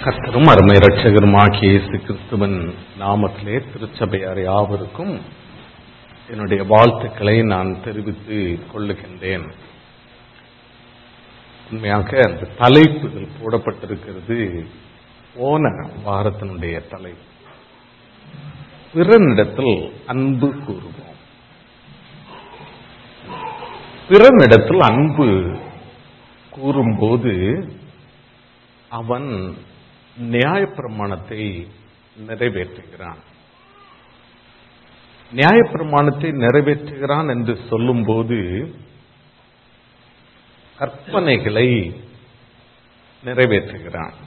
கர்த்தரும் அருமை ரட்சகருமாகிய இயேசு கிறிஸ்துவின் நாமத்திலே திருச்சபையார் யாவருக்கும் என்னுடைய வாழ்த்துக்களை நான் தெரிவித்துக் கொள்ளுகின்றேன் உண்மையாக அந்த தலைப்பு இதில் போடப்பட்டிருக்கிறது போன வாரத்தினுடைய தலைப்பு பிறனிடத்தில் அன்பு கூறுவோம் பிறனிடத்தில் அன்பு கூறும்போது அவன் நியாயப்பிரமாணத்தை நிறைவேற்றுகிறான் நியாயப்பிரமாணத்தை நிறைவேற்றுகிறான் என்று சொல்லும்போது கற்பனைகளை நிறைவேற்றுகிறான்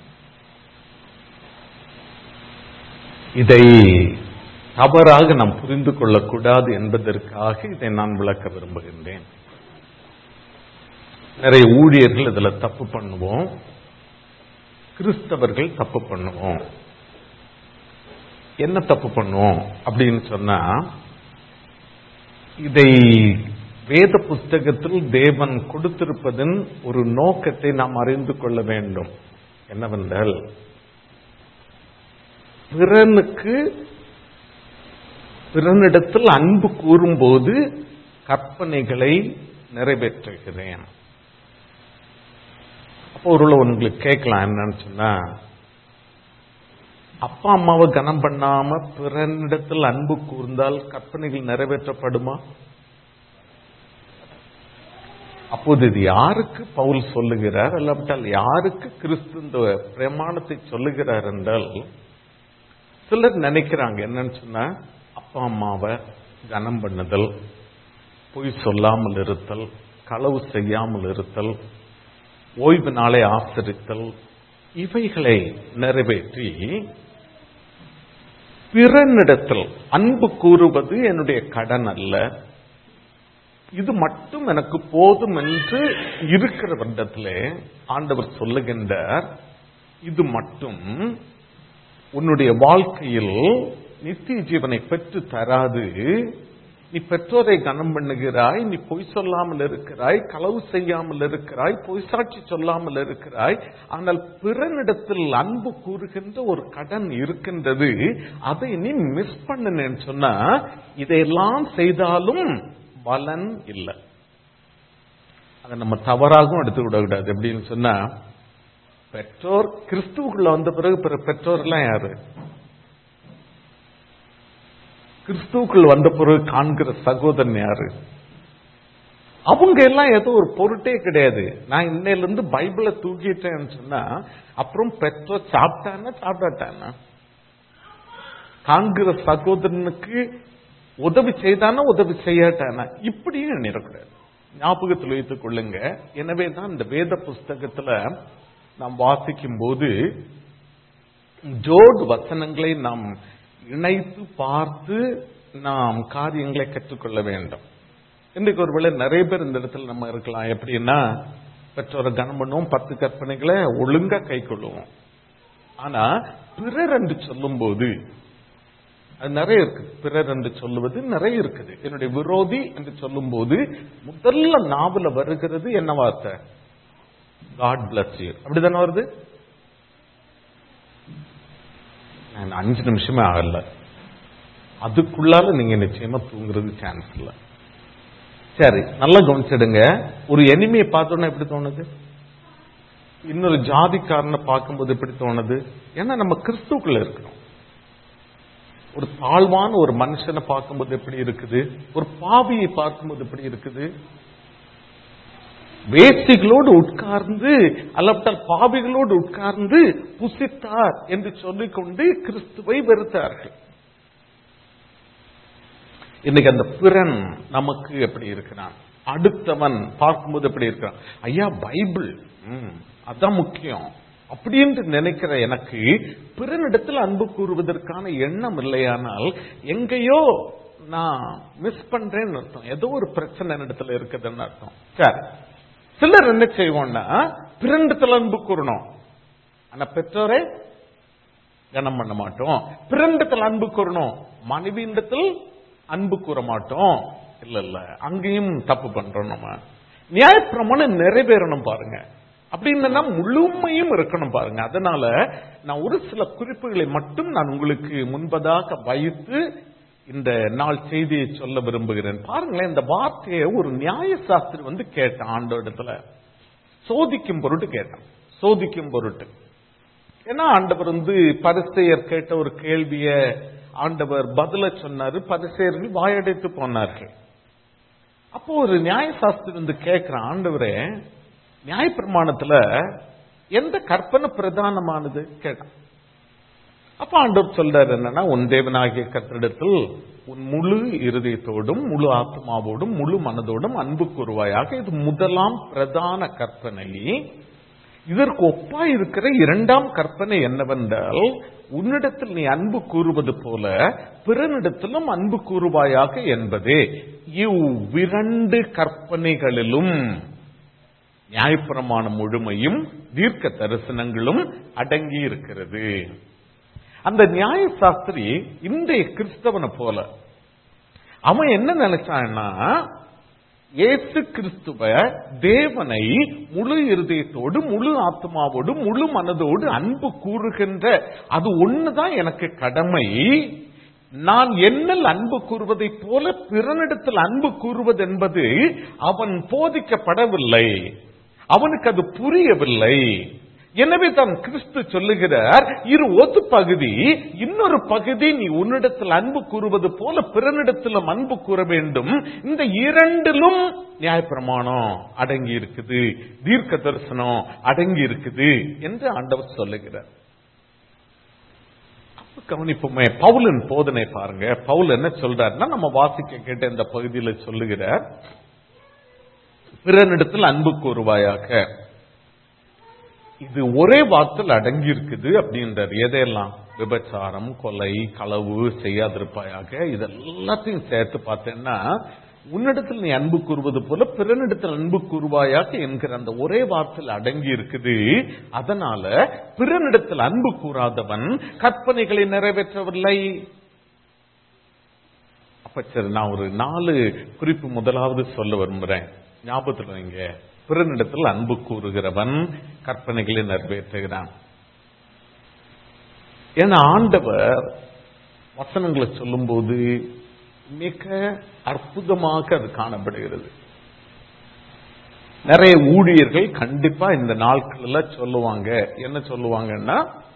இதை தவறாக நாம் புரிந்து கொள்ளக்கூடாது என்பதற்காக இதை நான் விளக்க விரும்புகின்றேன் நிறைய ஊழியர்கள் இதுல தப்பு பண்ணுவோம் கிறிஸ்தவர்கள் தப்பு பண்ணுவோம் என்ன தப்பு பண்ணுவோம் அப்படின்னு சொன்னா இதை வேத புஸ்தகத்தில் தேவன் கொடுத்திருப்பதன் ஒரு நோக்கத்தை நாம் அறிந்து கொள்ள வேண்டும் என்னவென்றால் பிறனுக்கு பிறனிடத்தில் அன்பு கூறும்போது கற்பனைகளை நிறைவேற்றுகிறேன் அப்போ ஒரு உங்களுக்கு கேட்கலாம் என்னன்னு சொன்னா அப்பா அம்மாவை கனம் பண்ணாம பிறனிடத்தில் அன்பு கூர்ந்தால் கற்பனைகள் நிறைவேற்றப்படுமா அப்போது இது யாருக்கு பவுல் சொல்லுகிறார் அல்லாவிட்டால் யாருக்கு கிறிஸ்து இந்த பிரமாணத்தை சொல்லுகிறார் என்றால் சிலர் நினைக்கிறாங்க என்னன்னு சொன்னா அப்பா அம்மாவை கனம் பண்ணுதல் பொய் சொல்லாமல் இருத்தல் களவு செய்யாமல் இருத்தல் ஓய்வு நாளை ஆசரித்தல் இவைகளை நிறைவேற்றி பிறனிடத்தில் அன்பு கூறுவது என்னுடைய கடன் அல்ல இது மட்டும் எனக்கு போதும் என்று இருக்கிற வருடத்திலே ஆண்டவர் சொல்லுகின்றார் இது மட்டும் உன்னுடைய வாழ்க்கையில் நித்திய ஜீவனை பெற்று தராது நீ பெற்றோரை கனம் பண்ணுகிறாய் நீ பொய் சொல்லாமல் இருக்கிறாய் களவு செய்யாமல் இருக்கிறாய் பொய் சாட்சி சொல்லாமல் இருக்கிறாய் ஆனால் பிறனிடத்தில் அன்பு கூறுகின்ற ஒரு கடன் இருக்கின்றது அதை நீ மிஸ் பண்ணுனேன்னு சொன்னா இதையெல்லாம் செய்தாலும் பலன் இல்லை அதை நம்ம தவறாகவும் எடுத்துக்கூடாது எப்படின்னு சொன்னா பெற்றோர் கிறிஸ்துவுக்குள்ள வந்த பிறகு பெற்றோர்லாம் யாரு கிறிஸ்துவுக்குள் வந்த பிறகு காண்கிற சகோதரன் யாரு அவங்க எல்லாம் ஏதோ ஒரு பொருட்டே கிடையாது நான் இன்னையில இருந்து பைபிளை தூக்கிட்டேன்னு சொன்னா அப்புறம் பெற்றோர் சாப்பிட்டானா சாப்பிட்டானா காண்கிற சகோதரனுக்கு உதவி செய்தானா உதவி செய்யாட்டானா இப்படியும் எண்ணிடக்கூடாது ஞாபகத்தில் வைத்துக் கொள்ளுங்க எனவே தான் இந்த வேத புஸ்தகத்துல நாம் வாசிக்கும் போது ஜோடு வசனங்களை நாம் இணைத்து பார்த்து நாம் காரியங்களை கற்றுக்கொள்ள வேண்டும் இன்றைக்கு ஒருவேளை நிறைய பேர் இந்த இடத்துல நம்ம இருக்கலாம் எப்படின்னா பெற்றோரை கனம் பண்ணுவோம் பத்து கற்பனைகளை ஒழுங்கா கை கொள்ளுவோம் ஆனா பிறர் என்று சொல்லும் போது அது நிறைய இருக்கு பிறர் என்று சொல்லுவது நிறைய இருக்குது என்னுடைய விரோதி என்று சொல்லும் போது முதல்ல நாவல வருகிறது என்ன வார்த்தை காட் பிளஸ் யூ அப்படிதானே வருது அஞ்சு நிமிஷமே ஆகல அதுக்குள்ளால நீங்க நிச்சயமா தூங்குறது சான்ஸ் இல்ல சரி நல்லா கவனிச்சிடுங்க ஒரு எனிமையை பார்த்தோன்னா எப்படி தோணுது இன்னொரு ஜாதிக்காரனை பார்க்கும்போது எப்படி தோணுது ஏன்னா நம்ம கிறிஸ்துக்குள்ள இருக்கிறோம் ஒரு தாழ்வான ஒரு மனுஷனை பார்க்கும்போது எப்படி இருக்குது ஒரு பாவியை பார்க்கும்போது எப்படி இருக்குது வேசிகளோடு உட்கார்ந்து அல்லப்பட்டால் பாவிகளோடு உட்கார்ந்து புசித்தார் என்று சொல்லிக்கொண்டு கிறிஸ்துவை வெறுத்தார்கள் இன்னைக்கு அந்த பிறன் நமக்கு எப்படி இருக்கிறான் அடுத்தவன் பார்க்கும்போது எப்படி இருக்கிறான் ஐயா பைபிள் அதான் முக்கியம் அப்படின்னு நினைக்கிற எனக்கு பிறனிடத்தில் அன்பு கூறுவதற்கான எண்ணம் இல்லையானால் எங்கேயோ நான் மிஸ் பண்றேன்னு அர்த்தம் ஏதோ ஒரு பிரச்சனை இடத்துல இருக்குதுன்னு அர்த்தம் சரி சிலர் என்ன செய்வோம்னா பிறண்டத்தில் அன்பு கூறணும் ஆனா பெற்றோரை கனம் பண்ண மாட்டோம் பிறண்டத்தில் அன்பு கூறணும் மனைவியிடத்தில் அன்பு கூற மாட்டோம் இல்ல இல்ல அங்கேயும் தப்பு பண்றோம் நம்ம நியாயப்பிரமாணம் நிறைவேறணும் பாருங்க அப்படின்னா முழுமையும் இருக்கணும் பாருங்க அதனால நான் ஒரு சில குறிப்புகளை மட்டும் நான் உங்களுக்கு முன்பதாக வைத்து இந்த நாள் செய்தியை சொல்ல விரும்புகிறேன் பாருங்களேன் இந்த வார்த்தையை ஒரு நியாய சாஸ்திரி வந்து கேட்டான் ஆண்டோடத்துல சோதிக்கும் பொருட்டு கேட்டான் சோதிக்கும் பொருட்டு ஏன்னா ஆண்டவர் வந்து பரிசெயர் கேட்ட ஒரு கேள்விய ஆண்டவர் பதில சொன்னாரு பரிசெயர்கள் வாயடைத்து போனார்கள் அப்போ ஒரு நியாயசாஸ்திரி வந்து கேட்கிற ஆண்டவரே நியாயப்பிரமாணத்துல எந்த கற்பனை பிரதானமானது கேட்டான் அப்ப ஆண்டவர் சொல்றாரு என்னன்னா உன் தேவனாகிய கத்திரிடத்தில் உன் முழு இருதயத்தோடும் முழு ஆத்மாவோடும் முழு மனதோடும் அன்பு கூறுவாயாக இது முதலாம் பிரதான கற்பனை இதற்கு ஒப்பா இருக்கிற இரண்டாம் கற்பனை என்னவென்றால் உன்னிடத்தில் நீ அன்பு கூறுவது போல பிறனிடத்திலும் அன்பு கூறுவாயாக என்பதே இவ்விரண்டு கற்பனைகளிலும் நியாயப்பிரமாணம் முழுமையும் தீர்க்க தரிசனங்களும் அடங்கி இருக்கிறது அந்த நியாய சாஸ்திரி இன்றைய கிறிஸ்தவனை போல அவன் என்ன நினைச்சான்னா இயேசு கிறிஸ்துவ தேவனை முழு இருதயத்தோடு முழு ஆத்மாவோடு முழு மனதோடு அன்பு கூறுகின்ற அது ஒண்ணுதான் எனக்கு கடமை நான் என்னல் அன்பு கூறுவதைப் போல பிறனிடத்தில் அன்பு கூறுவது என்பது அவன் போதிக்கப்படவில்லை அவனுக்கு அது புரியவில்லை எனவே தான் கிறிஸ்து சொல்லுகிறார் இரு ஒரு பகுதி இன்னொரு பகுதி நீ உன்னிடத்தில் அன்பு கூறுவது போல பிறனிடத்திலும் அன்பு கூற வேண்டும் இந்த இரண்டிலும் நியாயப்பிரமாணம் அடங்கி இருக்குது தீர்க்க தரிசனம் அடங்கி இருக்குது என்று ஆண்டவர் சொல்லுகிறார் அப்ப கவனிப்புமே பவுலின் போதனை பாருங்க பவுல் என்ன சொல்றாருன்னா நம்ம வாசிக்க கேட்ட இந்த பகுதியில் சொல்லுகிறார் பிறனிடத்தில் அன்பு கூறுவாயாக இது ஒரே வார்த்தையில் அடங்கி இருக்குது அப்படின்றார் எதையெல்லாம் விபச்சாரம் கொலை களவு செய்யாதிருப்பாயாக இது எல்லாத்தையும் சேர்த்து பார்த்தேன்னா உன்னிடத்தில் நீ அன்பு கூறுவது போல பிறனிடத்தில் அன்பு கூறுவாயாக என்கிற அந்த ஒரே வார்த்தையில் அடங்கி இருக்குது அதனால பிறனிடத்தில் அன்பு கூறாதவன் கற்பனைகளை நிறைவேற்றவில்லை அப்ப சரி நான் ஒரு நாலு குறிப்பு முதலாவது சொல்ல விரும்புறேன் ஞாபகத்தில் வைங்க பிறனிடத்தில் அன்பு கூறுகிறவன் கற்பனைகளை நிறைவேற்றுகிறான் ஏன்னா ஆண்டவர் வசனங்களை சொல்லும்போது மிக அற்புதமாக அது காணப்படுகிறது நிறைய ஊழியர்கள் கண்டிப்பா இந்த நாட்கள்ல சொல்லுவாங்க என்ன சொல்லுவாங்கன்னா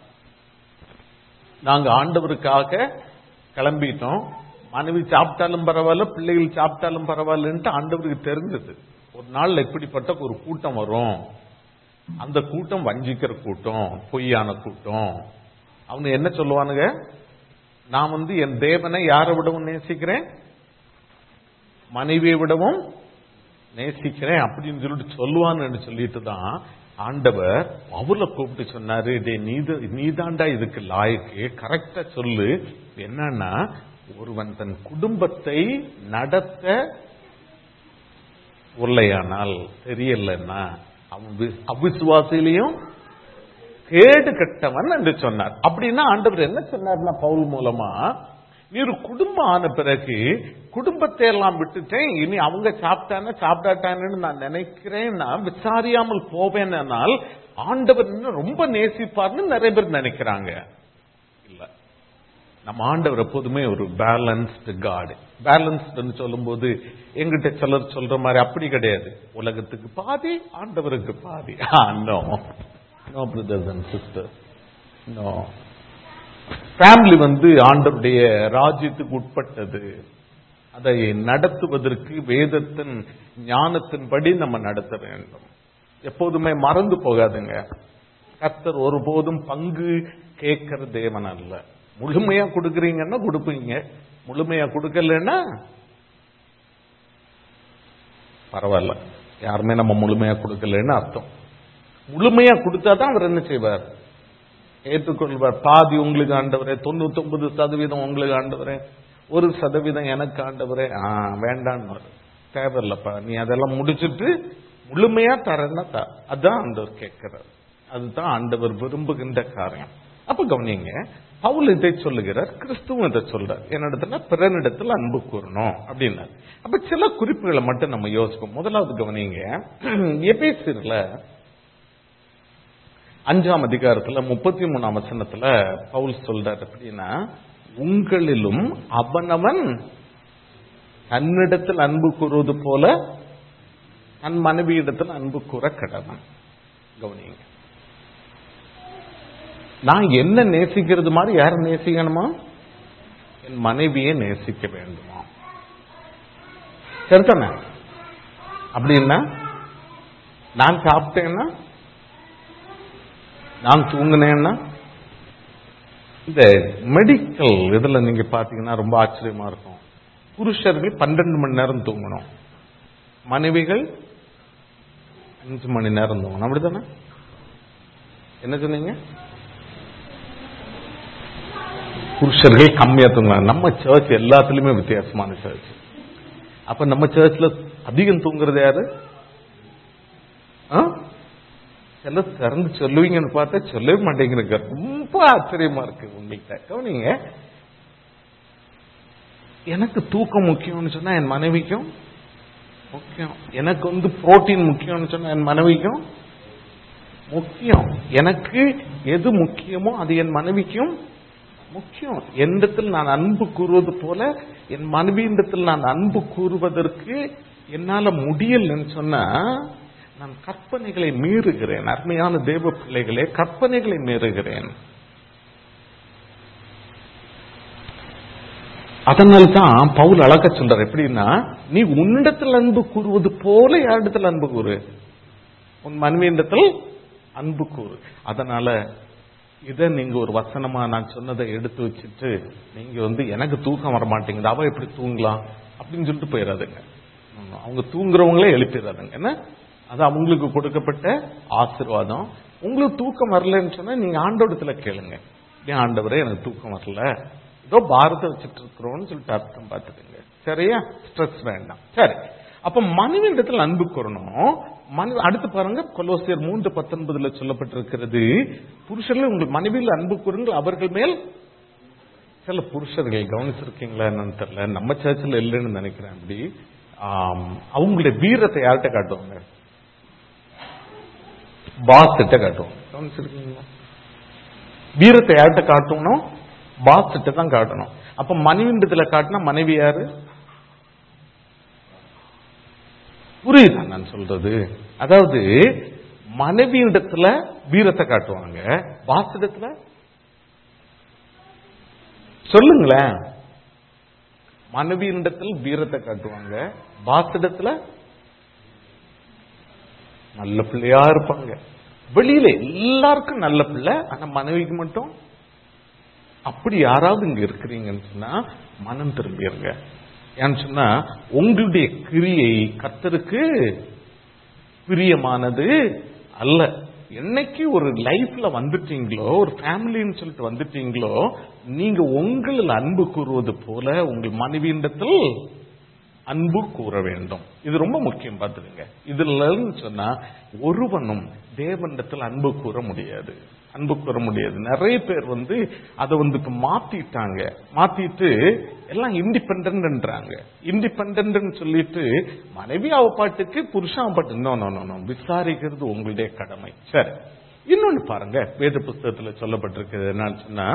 நாங்க ஆண்டவருக்காக கிளம்பிட்டோம் மனைவி சாப்பிட்டாலும் பரவாயில்ல பிள்ளைகள் சாப்பிட்டாலும் பரவாயில்லன்ட்டு ஆண்டவருக்கு தெரிஞ்சது ஒரு நாள்ல இப்படிப்பட்ட ஒரு கூட்டம் வரும் அந்த கூட்டம் வஞ்சிக்கிற கூட்டம் பொய்யான கூட்டம் அவங்க என்ன சொல்லுவானுங்க நான் வந்து என் தேவனை யாரை விடவும் நேசிக்கிறேன் மனைவியை விடவும் நேசிக்கிறேன் அப்படின்னு சொல்லிட்டு சொல்லுவான்னு சொல்லிட்டு தான் ஆண்டவர் அவளை கூப்பிட்டு சொன்னாரு டே நீது நீதாண்டா இதுக்கு லாய்க்கு கரெக்டா சொல்லு என்னன்னா ஒருவன் தன் குடும்பத்தை நடத்த உள்ளையானால் தெரியலன்னா அவன் அவிசுவாசிலையும் கேடு கட்டவன் என்று சொன்னார் அப்படின்னா ஆண்டவர் என்ன சொன்னார்னா பவுல் மூலமா நீர் குடும்பம் ஆன பிறகு குடும்பத்தை எல்லாம் விட்டுட்டேன் இனி அவங்க சாப்பிட்டானே சாப்பிட்டாட்டானு நான் நினைக்கிறேன் நான் விசாரியாமல் போவேனால் ஆண்டவர் இன்னும் ரொம்ப நேசிப்பார்னு நிறைய பேர் நினைக்கிறாங்க இல்ல நம்ம ஆண்டவர் எப்போதுமே ஒரு பேலன்ஸ்டு காடு பேலன்ஸ்டுன்னு சொல்லும்போது எங்கிட்ட சிலர் சொல்ற மாதிரி அப்படி கிடையாது உலகத்துக்கு பாதி ஆண்டவருக்கு பாதி no no brothers and sisters no family வந்து ஆண்டவருடைய ராஜ்யத்துக்கு உட்பட்டது அதை நடத்துவதற்கு வேதத்தின் ஞானத்தின்படி நம்ம நடத்த வேண்டும் எப்போதுமே மறந்து போகாதுங்க கர்த்தர் ஒருபோதும் பங்கு கேட்கிற தேவன் அல்ல முழுமையா கொடுக்கறீங்கன்னா கொடுப்பீங்க முழுமையா கொடுக்கலன்னா பரவாயில்ல யாருமே நம்ம முழுமையா கொடுக்கலன்னு அர்த்தம் முழுமையா கொடுத்தாதான் அவர் என்ன செய்வார் ஏற்றுக்கொள்வார் பாதி உங்களுக்கு ஆண்டவரே தொண்ணூத்தி ஒன்பது சதவீதம் உங்களுக்கு ஆண்டவரே ஒரு சதவீதம் எனக்கு ஆண்டவரே ஆ வேண்டான்னு தேவையில்லப்பா நீ அதெல்லாம் முடிச்சிட்டு முழுமையா தரேன்னா த அதான் ஆண்டவர் கேட்கிறார் அதுதான் ஆண்டவர் விரும்புகின்ற காரியம் அப்ப கவனிங்க பவுல் இதை சொல்லுகிறார் கிறிஸ்துவும் இதை சொல்றார் என்னிடத்துல பிறனிடத்துல அன்பு கூறணும் அப்படின்னார் அப்ப சில குறிப்புகளை மட்டும் நம்ம யோசிப்போம் முதலாவது கவனிங்க எபேசியர்ல அஞ்சாம் அதிகாரத்துல முப்பத்தி மூணாம் வசனத்துல பவுல் சொல்றார் அப்படின்னா உங்களிலும் அவனவன் தன்னிடத்தில் அன்பு கூறுவது போல தன் மனைவியிடத்தில் அன்பு கூற கடவன் கவனிங்க நான் என்ன நேசிக்கிறது மாதிரி யாரை நேசிக்கணுமா என் மனைவியை நேசிக்க வேண்டுமா சரிதானே அப்படின்னா நான் சாப்பிட்டேன்னா நான் தூங்கினேன்னா இந்த மெடிக்கல் இதுல நீங்க பாத்தீங்கன்னா ரொம்ப ஆச்சரியமா இருக்கும் புருஷர்கள் பன்னெண்டு மணி நேரம் தூங்கணும் மனைவிகள் அஞ்சு மணி நேரம் தூங்கணும் அப்படிதானே என்ன சொன்னீங்க புருஷர்கள் கம்மியா தூங்குறாங்க நம்ம சர்ச் எல்லாத்துலயுமே வித்தியாசமான சர்ச் அப்ப நம்ம சர்ச்ல அதிகம் தூங்குறது யாரு ஆ? சில திறந்து சொல்லுவீங்கன்னு பார்த்தா சொல்லவே மாட்டேங்கிறீங்க ரொம்ப ஆச்சரியமா இருக்கு உங்கள்கிட்ட கவனிங்க எனக்கு தூக்கம் முக்கியம்னு சொன்னா என் மனைவிக்கும் முக்கியம் எனக்கு வந்து புரோட்டீன் முக்கியம்னு சொன்னா என் மனைவிக்கும் முக்கியம் எனக்கு எது முக்கியமோ அது என் மனைவிக்கும் முக்கியம் என்னிடத்தில் நான் அன்பு கூறுவது போல என் மனைவியிடத்தில் நான் அன்பு கூறுவதற்கு என்னால முடியலன்னு சொன்னா நான் கற்பனைகளை மீறுகிறேன் அருமையான தேவ பிள்ளைகளே கற்பனைகளை மீறுகிறேன் அதனால தான் பவுல் அழகா சொல்றார் எப்படின்னா நீ உன்னிடத்தில் அன்பு கூறுவது போல யாரிடத்தில் அன்பு கூறு உன் மனைவியிடத்தில் அன்பு கூறு அதனால இதை நீங்க ஒரு வசனமா நான் சொன்னதை எடுத்து வச்சுட்டு நீங்க வந்து எனக்கு தூக்கம் வர மாட்டேங்குது அவ எப்படி தூங்கலாம் அப்படின்னு சொல்லிட்டு போயிடாதுங்க அவங்க தூங்குறவங்களே எழுப்பிடாதுங்க என்ன அது அவங்களுக்கு கொடுக்கப்பட்ட ஆசீர்வாதம் உங்களுக்கு தூக்கம் வரலன்னு சொன்னா நீங்க ஆண்டோடத்துல கேளுங்க ஏன் ஆண்டவரே எனக்கு தூக்கம் வரல ஏதோ பாரத்தை வச்சுட்டு இருக்கிறோம்னு சொல்லிட்டு அர்த்தம் பார்த்துடுங்க சரியா ஸ்ட்ரெஸ் வேண்டாம் சரி அப்ப மனைவி இடத்துல அன்பு கூறணும் மனைவி அடுத்து பாருங்க கொலோசியர் மூன்று பத்தொன்பதுல சொல்லப்பட்டிருக்கிறது புருஷர்கள் உங்கள் மனைவியில் அன்பு கூறுங்கள் அவர்கள் மேல் சில புருஷர்கள் கவனிச்சிருக்கீங்களா என்னன்னு தெரியல நம்ம சர்ச்சில் இல்லைன்னு நினைக்கிறேன் அப்படி ஆம், அவங்களுடைய வீரத்தை யார்கிட்ட காட்டுவாங்க பாஸ் கிட்ட காட்டுவாங்க கவனிச்சிருக்கீங்களா வீரத்தை யார்கிட்ட காட்டணும் பாஸ் கிட்ட தான் காட்டணும் அப்ப மனைவின்றதுல காட்டினா மனைவி யாரு புரியுதா நான் சொல்றது அதாவது மனைவியிடத்துல வீரத்தை காட்டுவாங்க பாஸ் இடத்துல சொல்லுங்களேன் மனைவியிடத்தில் வீரத்தை காட்டுவாங்க பாஸ் இடத்துல நல்ல பிள்ளையா இருப்பாங்க வெளியில எல்லாருக்கும் நல்ல பிள்ளை ஆனா மனைவிக்கு மட்டும் அப்படி யாராவது இங்க இருக்கிறீங்கன்னு சொன்னா மனம் திரும்பிடுங்க ஏன்னு சொன்னா உங்களுடைய கிரியை கர்த்தருக்கு பிரியமானது அல்ல என்னைக்கு ஒரு லைஃப்ல வந்துட்டீங்களோ ஒரு ஃபேமிலின்னு சொல்லிட்டு வந்துட்டீங்களோ நீங்க உங்களில் அன்பு கூறுவது போல உங்கள் மனைவியிடத்தில் அன்பு கூற வேண்டும் இது ரொம்ப முக்கியம் பார்த்துடுங்க இதுல சொன்னா ஒருவனும் தேவனிடத்தில் அன்பு கூற முடியாது அன்பு கூற முடியாது நிறைய பேர் வந்து அதை வந்து இப்ப மாத்திட்டாங்க மாத்திட்டு எல்லாம் இண்டிபெண்டன்ட்ன்றாங்க இண்டிபெண்டன்ட்னு சொல்லிட்டு மனைவி அவ பாட்டுக்கு புருஷன் அவ பாட்டு நோ நோ நோ நோ விசாரிக்கிறது உங்களுடைய கடமை சரி இன்னொன்னு பாருங்க வேத புஸ்தகத்துல சொல்லப்பட்டிருக்கிறது என்னன்னு சொன்னா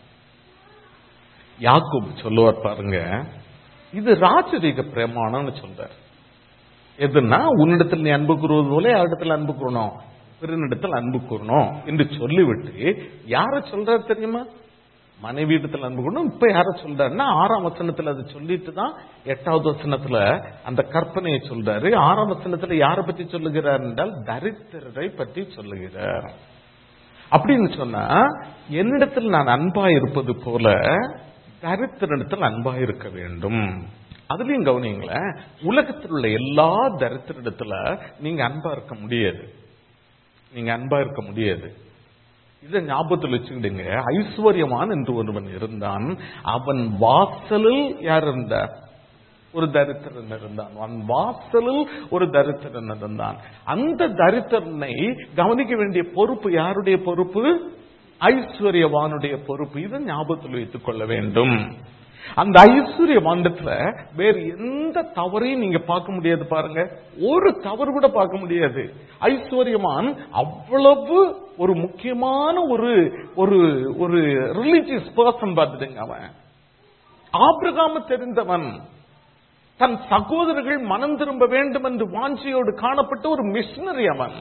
யாக்கூப் சொல்லுவார் பாருங்க இது ராஜரீக பிரமாணம்னு சொல்றார் எதுன்னா உன்னிடத்தில் நீ அன்பு கூறுவது போல யாரிடத்தில் அன்பு கூறணும் பிறனிடத்தில் அன்பு கூறணும் என்று சொல்லிவிட்டு யார சொல்றாரு தெரியுமா மனைவி இடத்துல அன்பு கூறணும் இப்ப யார சொல்றாருன்னா ஆறாம் வசனத்துல அது சொல்லிட்டு தான் எட்டாவது வசனத்துல அந்த கற்பனையை சொல்றாரு ஆறாம் வசனத்துல யாரை பத்தி சொல்லுகிறார் என்றால் தரித்திரரை பற்றி சொல்லுகிறார் அப்படின்னு சொன்னா என்னிடத்தில் நான் அன்பா இருப்பது போல தரித்திரனிடத்தில் அன்பா இருக்க வேண்டும் அதுலயும் கவனிங்களேன் உலகத்தில் உள்ள எல்லா தரித்திரத்துல நீங்க அன்பா இருக்க முடியாது நீங்க அன்பா இருக்க முடியாது இதை ஞாபகத்தில் வச்சுக்கிடுங்க ஐஸ்வர்யவான் என்று ஒருவன் இருந்தான் அவன் வாசலில் யார் இருந்தார் ஒரு தரித்திரன் இருந்தான் அவன் வாசலில் ஒரு தரித்திரன் இருந்தான் அந்த தரித்திரனை கவனிக்க வேண்டிய பொறுப்பு யாருடைய பொறுப்பு ஐஸ்வர்யவானுடைய பொறுப்பு இதை ஞாபகத்தில் வைத்துக் கொள்ள வேண்டும் அந்த ஐஸ்வர்யவாண்டத்துல வேற எந்த தவறையும் நீங்க பார்க்க முடியாது பாருங்க ஒரு தவறு கூட பார்க்க முடியாது ஐஸ்வர்யமான் அவ்வளவு ஒரு முக்கியமான ஒரு ஒரு ஒரு ரிலீஜியஸ் பர்சன் பார்த்துடுங்க அவன் ஆபிரகாம தெரிந்தவன் தன் சகோதரர்கள் மனம் திரும்ப வேண்டும் என்று வாஞ்சியோடு காணப்பட்ட ஒரு மிஷினரி அவன்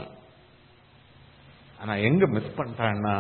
ஆனா எங்க மிஸ் பண்ணிட்டான்னா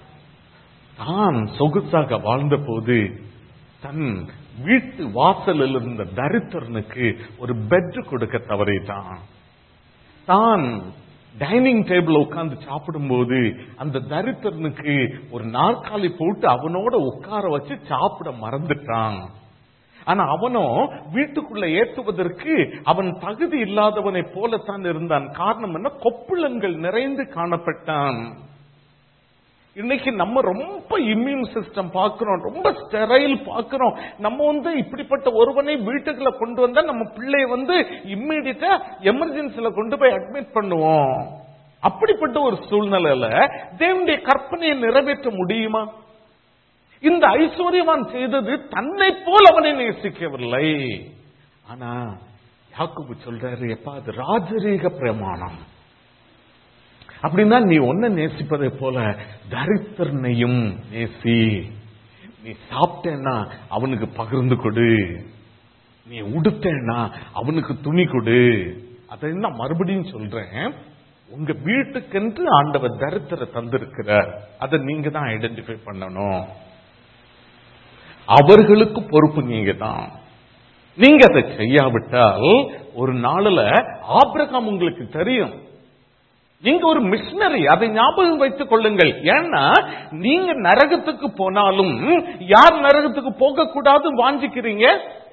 தான் சொகுசாக வாழ்ந்த போது தன் வீட்டு வாசலில் இருந்த தரித்திரனுக்கு ஒரு பெட் கொடுக்க தவறிட்டான் தான் டைனிங் டேபிள் உட்கார்ந்து சாப்பிடும்போது அந்த தரித்திரனுக்கு ஒரு நாற்காலி போட்டு அவனோட உட்கார வச்சு சாப்பிட மறந்துட்டான் ஆனா அவனும் வீட்டுக்குள்ள ஏற்றுவதற்கு அவன் தகுதி இல்லாதவனை போலத்தான் இருந்தான் காரணம் என்ன கொப்புளங்கள் நிறைந்து காணப்பட்டான் இன்னைக்கு நம்ம ரொம்ப இம்யூன் சிஸ்டம் பார்க்கிறோம் ரொம்ப ஸ்டெரைல் பார்க்கிறோம் நம்ம வந்து இப்படிப்பட்ட ஒருவனை வீட்டுக்குள்ள கொண்டு வந்தா நம்ம பிள்ளைய வந்து இம்மிடியட்டா எமர்ஜென்சில கொண்டு போய் அட்மிட் பண்ணுவோம் அப்படிப்பட்ட ஒரு சூழ்நிலையில தேவனுடைய கற்பனையை நிறைவேற்ற முடியுமா இந்த ஐஸ்வர்யவான் செய்தது தன்னை போல் அவனை நேசிக்கவில்லை ஆனா யாக்குபு சொல்றாரு எப்பா அது ராஜரீக பிரமாணம் அப்படின்னா நீ ஒன்ன நேசிப்பதை போல தரித்திரனையும் நேசி நீ சாப்பிட்டேன்னா அவனுக்கு பகிர்ந்து கொடு நீ உடுத்தேன்னா அவனுக்கு துணி கொடு அதை நான் மறுபடியும் சொல்றேன் உங்க வீட்டுக்கென்று ஆண்டவர் தரித்திர தந்திருக்கிறார் அதை நீங்க தான் ஐடென்டிஃபை பண்ணணும் அவர்களுக்கு பொறுப்பு நீங்க தான் நீங்க அதை செய்யாவிட்டால் ஒரு நாளில் ஆபிரகாம் உங்களுக்கு தெரியும் நீங்க ஒரு மிஷினரி அதை ஞாபகம் வைத்துக் கொள்ளுங்கள் ஏன்னா நீங்க நரகத்துக்கு போனாலும் யார் நரகத்துக்கு போக கூடாது வாஞ்சிக்கிறீங்க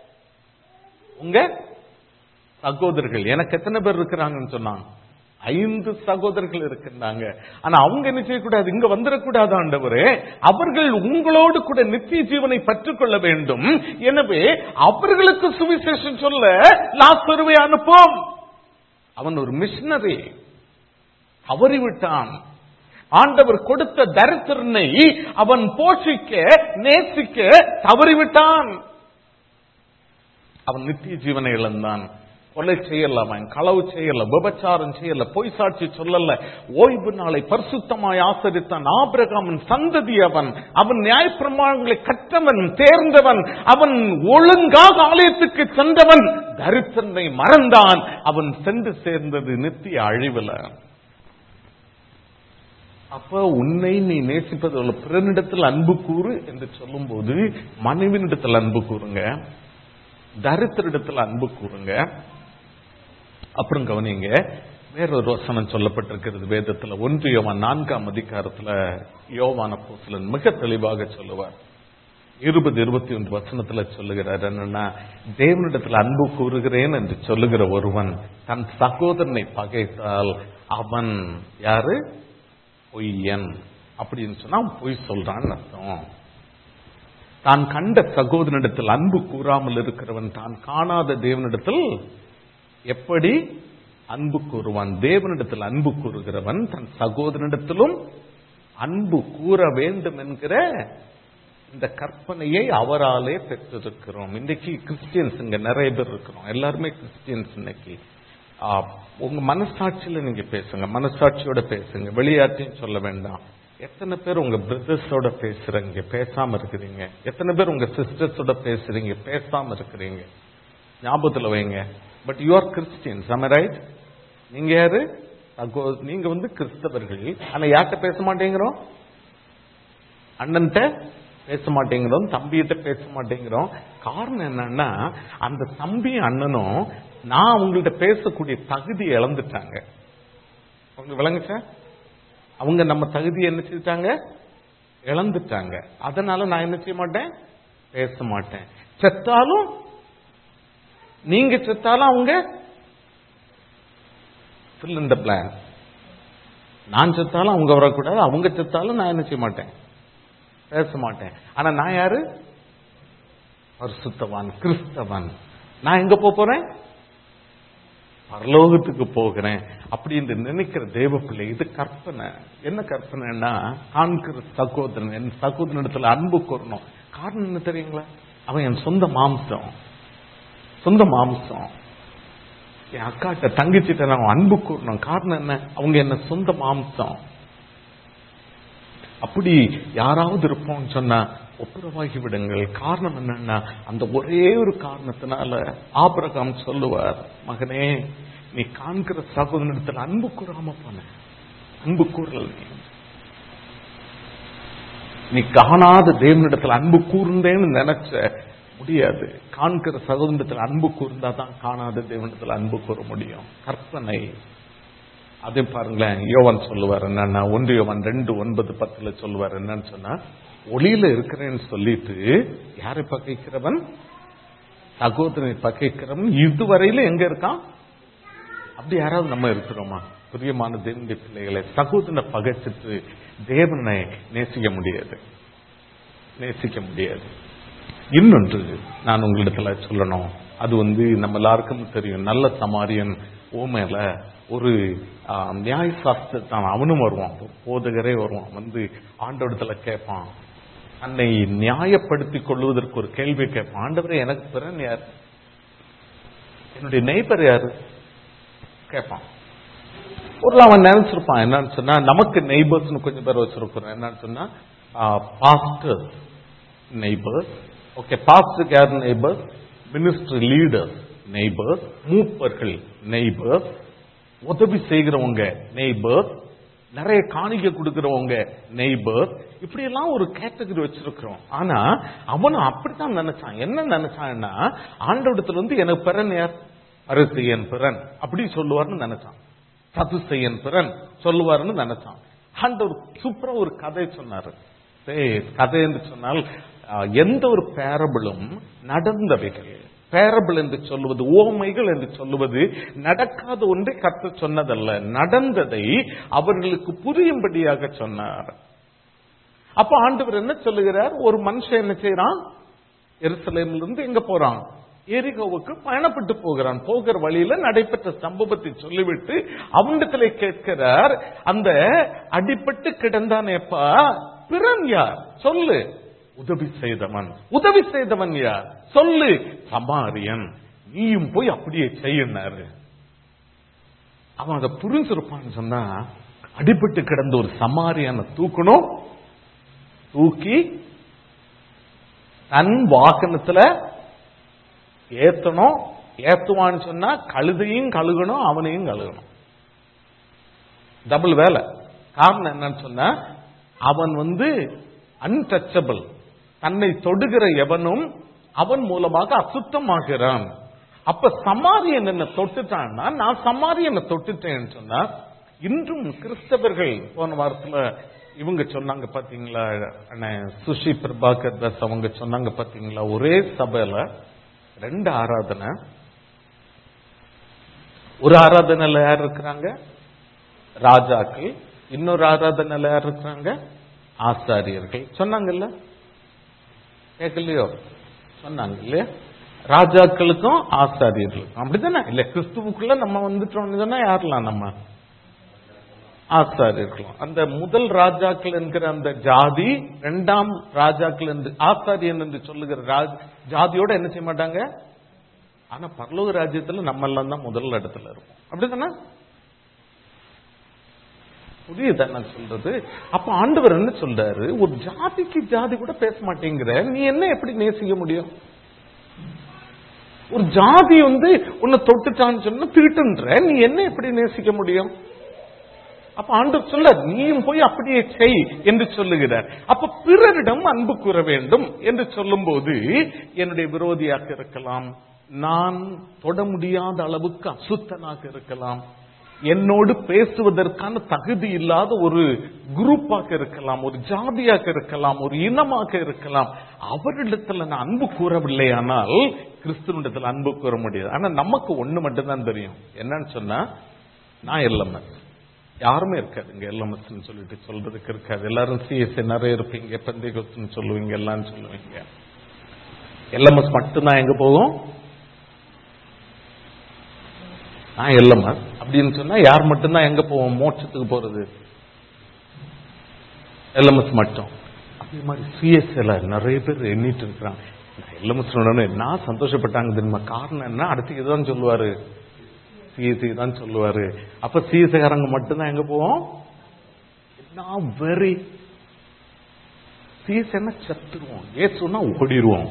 உங்க சகோதரர்கள் எனக்கு எத்தனை பேர் இருக்கிறாங்கன்னு சொன்னாங்க ஐந்து சகோதரர்கள் இருக்கின்றாங்க ஆனா அவங்க என்ன செய்யக்கூடாது இங்க வந்துடக்கூடாது ஆண்டவரே அவர்கள் உங்களோடு கூட நித்திய ஜீவனை பற்றுக்கொள்ள வேண்டும் எனவே அவர்களுக்கு சுவிசேஷம் சொல்ல லாஸ்தருவை அனுப்போம் அவன் ஒரு மிஷினரி தவறிவிட்டான் ஆண்டவர் கொடுத்த தரித்திரனை அவன் போஷிக்க நேசிக்க தவறிவிட்டான் அவன் நித்திய ஜீவனை இழந்தான் கொலை செய்யல அவன் களவு செய்யல விபச்சாரம் செய்யல பொய் சாட்சி சொல்லல ஓய்வு நாளை பரிசுத்தமாய் ஆசரித்தான் ஆபிரகாமன் சந்ததி அவன் அவன் நியாயப்பிரமாணங்களை கற்றவன் தேர்ந்தவன் அவன் ஒழுங்காக ஆலயத்துக்கு சென்றவன் தரித்திரனை மறந்தான் அவன் சென்று சேர்ந்தது நித்திய அழிவுல அப்ப உன்னை நீ நேசிப்பது பிறனிடத்தில் அன்பு கூறு என்று சொல்லும் போது மனைவினிடத்தில் அன்பு கூறுங்க தரித்திரிடத்தில் அன்பு கூறுங்க அப்புறம் கவனிங்க வேறொரு வசனம் சொல்லப்பட்டிருக்கிறது வேதத்துல ஒன்று யோவான் நான்காம் அதிகாரத்துல யோவான போசலன் மிக தெளிவாக சொல்லுவார் இருபது இருபத்தி ஒன்று வசனத்துல சொல்லுகிறார் என்னன்னா தேவனிடத்தில் அன்பு கூறுகிறேன் என்று சொல்லுகிற ஒருவன் தன் சகோதரனை பகைத்தால் அவன் யாரு பொய்யன் அப்படின்னு சொன்னா பொய் சொல்றான்னு அர்த்தம் தான் கண்ட சகோதரனிடத்தில் அன்பு கூறாமல் இருக்கிறவன் தான் காணாத தேவனிடத்தில் எப்படி அன்பு கூறுவான் தேவனிடத்தில் அன்பு கூறுகிறவன் தன் சகோதரனிடத்திலும் அன்பு கூற வேண்டும் என்கிற இந்த கற்பனையை அவராலே பெற்றிருக்கிறோம் இன்னைக்கு கிறிஸ்டியன்ஸ் இங்க நிறைய பேர் இருக்கிறோம் எல்லாருமே கிறிஸ்டியன்ஸ் இன்னைக்கு உங்க மனசாட்சியில நீங்க பேசுங்க மனசாட்சியோட பேசுங்க வெளியாட்டையும் சொல்ல வேண்டாம் எத்தனை பேர் உங்க பிரதர்ஸோட பேசுறீங்க பேசாம இருக்கிறீங்க எத்தனை பேர் உங்க சிஸ்டர்ஸோட பேசுறீங்க பேசாம இருக்கிறீங்க ஞாபகத்துல வைங்க but you are Christians am I right நீங்க யாரு சகோ- நீங்க வந்து கிறிஸ்தவர்கள் ஆனா யார்கிட்ட பேச மாட்டேங்கிறோம் அண்ணன்ட்ட பேச மாட்டேங்கிறோம் தம்பிகிட்ட பேச மாட்டேங்கிறோம் காரணம் என்னன்னா அந்த தம்பியும் அண்ணனும் நான் அவங்கள்ட்ட பேசக்கூடிய தகுதியை இழந்துட்டாங்க அவங்க விளங்குச்சா அவங்க நம்ம தகுதியை என்ன செஞ்சுட்டாங்க இழந்துட்டாங்க அதனால நான் என்ன செய்ய மாட்டேன் பேச மாட்டேன் செத்தாலும் நீங்க செத்தாலும் அவங்க fill in the blank நான் செத்தாலும் அவங்க வரக்கூடாது அவங்க செத்தாலும் நான் என்ன செய்ய மாட்டேன் பேச மாட்டேன் ஆனா நான் யாரு பரிசுத்தவான் கிறிஸ்தவன் நான் எங்க போப் போறேன் பரலோகத்துக்கு போகிறேன் அப்படின்னு நினைக்கிற தேவ பிள்ளை இது கற்பனை என்ன கற்பனைன்னா காண்கிற சகோதரன் என் சகோதரனிடத்துல அன்பு கூறணும் காரணம் என்ன தெரியுங்களா அவன் என் சொந்த மாம்சம் சொந்த மாம்சம் என் அக்காட்ட தங்கச்சிட்ட நான் அன்பு கூறணும் காரணம் என்ன அவங்க என்ன சொந்த மாம்சம் அப்படி யாராவது இருப்போம்னு சொன்னா ஒப்புரவாகி விடுங்கள் காரணம் என்னன்னா அந்த ஒரே ஒரு காரணத்தினால ஆபிரகாம் சொல்லுவார் மகனே நீ காண்கிற சகோதரத்தில் அன்பு கூறாம போன அன்பு கூறல் நீ நீ காணாத தேவனிடத்தில் அன்பு கூர்ந்தேன்னு நினைச்ச முடியாது காண்கிற சகோதரத்தில் அன்பு கூர்ந்தா தான் காணாத தேவனிடத்தில் அன்பு கூற முடியும் கற்பனை அதே பாருங்களேன் யோவன் சொல்லுவார் என்னன்னா ஒன்று யோவன் ரெண்டு ஒன்பது பத்துல சொல்லுவார் என்னன்னு சொன்னா ஒளியில இருக்கிறேன்னு சொல்லிட்டு யாரை பகைக்கிறவன் சகோதரனை பகைக்கிறவன் இதுவரையில எங்க இருக்கான் அப்படி யாராவது நம்ம இருக்கிறோமா பிரியமான தேவனுடைய பிள்ளைகளை சகோதரனை பகைச்சிட்டு தேவனை நேசிக்க முடியாது நேசிக்க முடியாது இன்னொன்று நான் உங்களிடத்துல சொல்லணும் அது வந்து நம்ம எல்லாருக்கும் தெரியும் நல்ல சமாரியன் ஓமையில ஒரு ஆஹ், நியாய சாஸ்திரத்தான் அவனும் வருவான் ஒரு போதகரே வருவான் வந்து ஆண்டவடத்துல கேட்பான் தன்னை நியாயப்படுத்திக் கொள்வதற்கு ஒரு கேள்வி கேட்பான் ஆண்டவரே எனக்கு பிறன் யார் என்னுடைய நெய்பர் யாரு கேட்பான் ஒரு அவன் நினைச்சிருப்பான் என்னன்னு சொன்னா நமக்கு நெய்பர்ஸ்னு கொஞ்சம் பேர் வச்சிருக்கிறோம் என்னன்னு சொன்னா பாஸ்டர் நெய்பர்ஸ் ஓகே பாஸ்டருக்கு யார் நெய்பர்ஸ் மினிஸ்டர் லீடர்ஸ் நெய்பர்ஸ் மூப்பர்கள் நெய்பர்ஸ் உதவி செய்கிறவங்க நெய்பர்ஸ் நிறைய காணிக்கை கொடுக்கிறவங்க நெய்பர் இப்படி எல்லாம் ஒரு கேட்டகரி வச்சிருக்கிறோம் ஆனா அவனும் அப்படித்தான் நினைச்சான் என்ன நினைச்சான்னா ஆண்டவடத்துல வந்து எனக்கு பிறன் யார் அரிசியன் பிறன் அப்படி சொல்லுவார்னு நினைச்சான் சதுசெயன் பிறன் சொல்லுவாருன்னு நினைச்சான் ஆண்டவர் சூப்பரா ஒரு கதை சொன்னாரு ஏய், கதை என்று சொன்னால் ஆஹ், எந்த ஒரு பேரபிளும் நடந்தவைகள் பேரபிள் என்று சொல்லுவது ஓமைகள் என்று சொல்லுவது நடக்காத ஒன்றை கத்த சொன்னதல்ல நடந்ததை அவர்களுக்கு புரியும்படியாக சொன்னார் அப்ப ஆண்டவர் என்ன சொல்லுகிறார் ஒரு மனுஷன் என்ன செய்யறான் எருசலேம்ல இருந்து எங்க போறான் எரிகோவுக்கு பயணப்பட்டு போகிறான் போகிற வழியில நடைபெற்ற சம்பவத்தை சொல்லிவிட்டு அவனிடத்துல கேட்கிறார் அந்த அடிபட்டு கிடந்தானேப்பா பிறன் யார் சொல்லு உதவி செய்தவன் உதவி செய்தவன் யார் சொல்லு சமாரியன் நீயும் போய் அப்படியே செய்யினாரு அவன் அதை புரிஞ்சிருப்பான்னு சொன்னா அடிபட்டு கிடந்த ஒரு சமாரியான தூக்கணும் தூக்கி தன் வாகனத்துல ஏத்தணும் ஏத்துவான்னு சொன்னா கழுதையும் கழுகணும் அவனையும் கழுகணும் டபுள் வேலை காரணம் என்னன்னு சொன்னா அவன் வந்து அன்டச்சபிள் தன்னை தொடுகிற எவனும் அவன் மூலமாக அசுத்தமாகிறான் அப்ப சமாரியன் என்ன தொட்டுட்டான்னா நான் சமாரியனை தொட்டுட்டேன்னு சொன்னா இன்றும் கிறிஸ்தவர்கள் போன வாரத்துல இவங்க சொன்னாங்க பாத்தீங்களா அண்ணன் சுஷி பிரபாகர் தாஸ் அவங்க சொன்னாங்க பாத்தீங்களா ஒரே சபையில ரெண்டு ஆராதனை ஒரு ஆராதனையில யார் இருக்கிறாங்க ராஜாக்கள் இன்னொரு ஆராதனையில யார் இருக்கிறாங்க ஆசாரியர்கள் சொன்னாங்கல்ல கேட்கலையோ சொன்னாங்க இல்லையா ராஜாக்களுக்கும் ஆசாரியர்களுக்கும் அப்படித்தானே இல்ல கிறிஸ்துவுக்குள்ள நம்ம வந்துட்டோம்னு சொன்னா யாரெல்லாம் நம்ம ஆசாரியர்களும் அந்த முதல் ராஜாக்கள் என்கிற அந்த ஜாதி இரண்டாம் ராஜாக்கள் என்று ஆசாரியன் என்று சொல்லுகிற ராஜ் ஜாதியோட என்ன செய்ய மாட்டாங்க ஆனா பரலோக ராஜ்யத்துல நம்ம எல்லாம் தான் முதல் இடத்துல இருப்போம் அப்படிதானே புரியுதா நான் சொல்றது அப்ப ஆண்டவர் என்ன சொல்றாரு ஒரு ஜாதிக்கு ஜாதி கூட பேச மாட்டேங்கிற நீ என்ன எப்படி நேசிக்க முடியும் ஒரு ஜாதி வந்து உன்னை தொட்டுட்டான்னு சொன்னா தீட்டுன்ற நீ என்ன எப்படி நேசிக்க முடியும் அப்ப ஆண்டவர் சொல்ல நீயும் போய் அப்படியே செய் என்று சொல்லுகிறார் அப்ப பிறரிடம் அன்பு கூற வேண்டும் என்று சொல்லும்போது என்னுடைய விரோதியாக இருக்கலாம் நான் தொட முடியாத அளவுக்கு அசுத்தனாக இருக்கலாம் என்னோடு பேசுவதற்கான தகுதி இல்லாத ஒரு குரூப்பாக இருக்கலாம் ஒரு ஜாதியாக இருக்கலாம் ஒரு இனமாக இருக்கலாம் அவரிடத்துல நான் அன்பு கூறவில்லை ஆனால் கிறிஸ்துவனிடத்துல அன்பு கூற முடியாது ஆனா நமக்கு ஒண்ணு மட்டும்தான் தெரியும் என்னன்னு சொன்னா நான் எல்எம்எஸ் யாருமே இருக்காது இங்க எல்எம்எஸ் சொல்லிட்டு சொல்றதுக்கு இருக்காது எல்லாரும் சிஎஸ்சி நிறைய இருப்பீங்க பந்தேகோஸ்னு சொல்லுவீங்க எல்லாம் சொல்லுவீங்க எல்எம்எஸ் மட்டும்தான் எங்க போகும் நான் எல்எம்எஸ் அப்படின்னு சொன்னா யார் மட்டும்தான் எங்க போவோம் மோட்சத்துக்கு போறது எல்எம்எஸ் மட்டும் அதே மாதிரி சிஎஸ்எல நிறைய பேர் எண்ணிட்டு இருக்கிறாங்க எல்லமுசனோட நான் சந்தோஷப்பட்டாங்க தெரியுமா காரணம் என்ன அடுத்து இதுதான் சொல்லுவாரு சிஎஸ்சி தான் சொல்லுவாரு அப்ப சிஎஸ்சிகாரங்க மட்டும்தான் எங்க போவோம் நான் வெரி சிஎஸ் என்ன செத்துருவோம் ஏசுனா ஓடிடுவோம்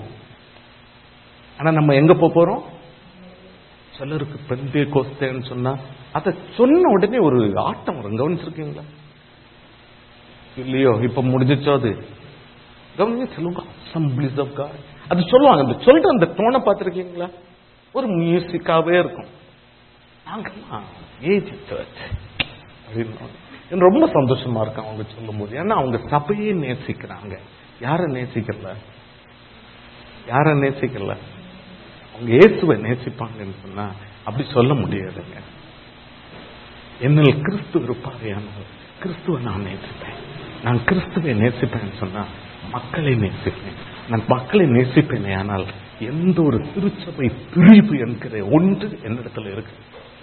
ஆனா நம்ம எங்க போக போறோம் சிலருக்கு பெந்தே கோஸ்தேன்னு சொன்னா அதை சொன்ன உடனே ஒரு ஆட்டம் வரும் கவனிச்சிருக்கீங்களா இல்லையோ இப்ப முடிஞ்சிச்சோ அது கவனிங்க சொல்லுங்க அசம்பிளிஸ் ஆஃப் காட் அது சொல்லுவாங்க அந்த சொல்ற அந்த டோனை பார்த்திருக்கீங்களா ஒரு மியூசிக்காவே இருக்கும் நாங்கெல்லாம் ஏஜ் சர்ச் அப்படின்னு எனக்கு ரொம்ப சந்தோஷமா இருக்கு அவங்க சொல்லும்போது ஏன்னா அவங்க சபையே நேசிக்கிறாங்க யார நேசிக்கல யார நேசிக்கல அவங்க இயேசுவை நேசிப்பாங்கன்னு சொன்னா அப்படி சொல்ல முடியாதுங்க என்னில் கிறிஸ்து இருப்பாரையானால் கிறிஸ்துவை நான் நேசிப்பேன் நான் கிறிஸ்துவை நேசிப்பேன்னு சொன்னா மக்களை நேசிப்பேன் நான் மக்களை நேசிப்பேனே ஆனால் எந்த ஒரு திருச்சபை பிரிவு என்கிற ஒன்று என்னிடத்துல இருக்கு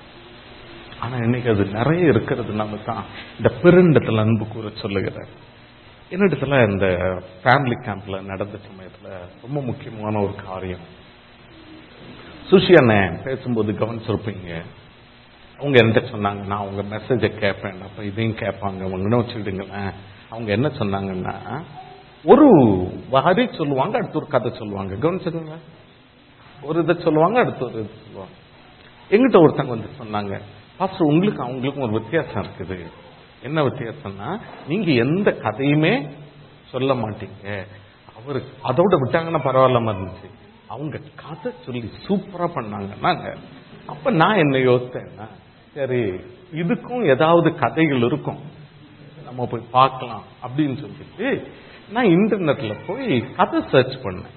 ஆனா இன்னைக்கு அது நிறைய இருக்கிறதுனால தான் இந்த பெருண்டத்துல அன்பு கூற சொல்லுகிறேன் என்னிடத்துல இந்த ஃபேமிலி கேம்ப்ல நடந்த சமயத்துல ரொம்ப முக்கியமான ஒரு காரியம் சுஷி அண்ணன் பேசும்போது கவனிச்சிருப்பீங்க அவங்க என்கிட்ட சொன்னாங்க நான் உங்க மெசேஜை கேட்பேன் அப்ப இதையும் கேட்பாங்க அவங்க வச்சுக்கிடுங்களேன் அவங்க என்ன சொன்னாங்கன்னா ஒரு வரி சொல்லுவாங்க அடுத்து ஒரு கதை சொல்லுவாங்க கவனிச்சிருங்க ஒரு இதை சொல்லுவாங்க அடுத்து ஒரு இது சொல்லுவாங்க எங்கிட்ட ஒருத்தங்க வந்து சொன்னாங்க பாஸ்டர் உங்களுக்கு அவங்களுக்கும் ஒரு வித்தியாசம் இருக்குது என்ன வித்தியாசம்னா நீங்க எந்த கதையுமே சொல்ல மாட்டீங்க அவரு அதோட விட்டாங்கன்னா பரவாயில்லாம இருந்துச்சு அவங்க கதை சொல்லி சூப்பரா பண்ணாங்கன்னாங்க அப்ப நான் என்ன யோசித்தேன்னா சரி இதுக்கும் ஏதாவது கதைகள் இருக்கும் நம்ம போய் பார்க்கலாம் அப்படின்னு சொல்லிட்டு நான் இன்டர்நெட்ல போய் கதை சர்ச் பண்ணேன்